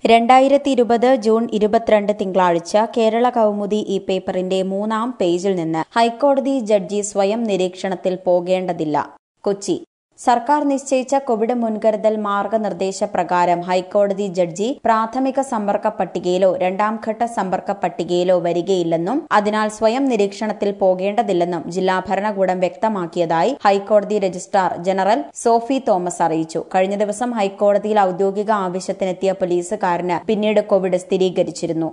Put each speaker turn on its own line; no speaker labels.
രണ്ടായിരത്തി ഇരുപത് ജൂൺ ഇരുപത്തിരണ്ട് തിങ്കളാഴ്ച കേരള കൗമുദി ഈ പേപ്പറിന്റെ മൂന്നാം പേജിൽ നിന്ന് ഹൈക്കോടതി ജഡ്ജി സ്വയം നിരീക്ഷണത്തിൽ പോകേണ്ടതില്ല കൊച്ചി സർക്കാർ നിശ്ചയിച്ച കോവിഡ് മുൻകരുതൽ മാർഗനിർദ്ദേശ പ്രകാരം ഹൈക്കോടതി ജഡ്ജി പ്രാഥമിക സമ്പർക്ക പട്ടികയിലോ രണ്ടാം ഘട്ട സമ്പർക്ക പട്ടികയിലോ വരികയില്ലെന്നും അതിനാൽ സ്വയം നിരീക്ഷണത്തിൽ പോകേണ്ടതില്ലെന്നും ജില്ലാ ഭരണകൂടം വ്യക്തമാക്കിയതായി ഹൈക്കോടതി രജിസ്ട്രാർ ജനറൽ സോഫി തോമസ് അറിയിച്ചു കഴിഞ്ഞ ദിവസം ഹൈക്കോടതിയിൽ ഔദ്യോഗിക ആവശ്യത്തിനെത്തിയ പോലീസുകാരന് പിന്നീട് കോവിഡ് സ്ഥിരീകരിച്ചിരുന്നു